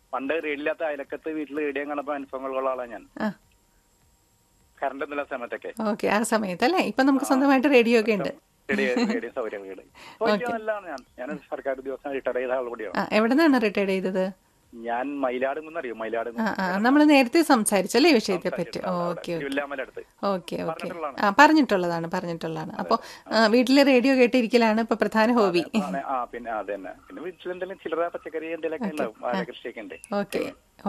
പണ്ട് റേഡിയില്ലാത്ത അയലക്കത്ത് വീട്ടിൽ റേഡിയോ കണ്ടപ്പോ അനുഭവങ്ങളുള്ള ആളാണ് ഞാൻ ആ കറണ്ട് ഒന്നുമില്ല സമയത്തൊക്കെ ഓക്കെ ആ സമയത്ത് അല്ലേ ഇപ്പൊ നമുക്ക് സ്വന്തമായിട്ട് റേഡിയോ ഒക്കെ ഉണ്ട് റേഡിയോ റേഡിയോ സൗകര്യങ്ങളുണ്ട് ഇപ്പൊ വലിയ നല്ലതാണ് ഞാൻ ഞാൻ സർക്കാർ ഉദ്യോഗസ്ഥൻ റിട്ടയർ ചെയ്ത ആൾ കൂടിയാണ് ആ എവിടെ നിന്നാണ് റിട്ടയർഡ് ചെയ്തത് ഞാൻ മയിലാടുന്ന് അറിയോ മയിലാടുന്ന് ആ ആ നമ്മൾ നേരത്തെ സംസാരിച്ചല്ലേ ഈ വിഷയത്തെ പറ്റി ഓക്കെ തിരുവല്ലാമല അടുത്ത് ഓക്കെ ഓക്കെ ആ പറഞ്ഞിട്ടുള്ളതാണ് പറഞ്ഞിട്ടുള്ളതാണ് അപ്പോൾ വീട്ടിലെ റേഡിയോ കേട്ടിരിക്കലാണ് ഇപ്പൊ പ്രധാന ഹോബി ആണ്. ആ പിന്നെ അത് തന്നെ പിന്നെ വീട്ടിൽ എന്തെങ്കിലും ചില്ലറ പച്ചക്കറി എന്തെങ്കിലുമൊക്കെ ഉണ്ടാവും വാഴ കൃഷിയൊക്കെ ഉണ്ട് ഓക്കെ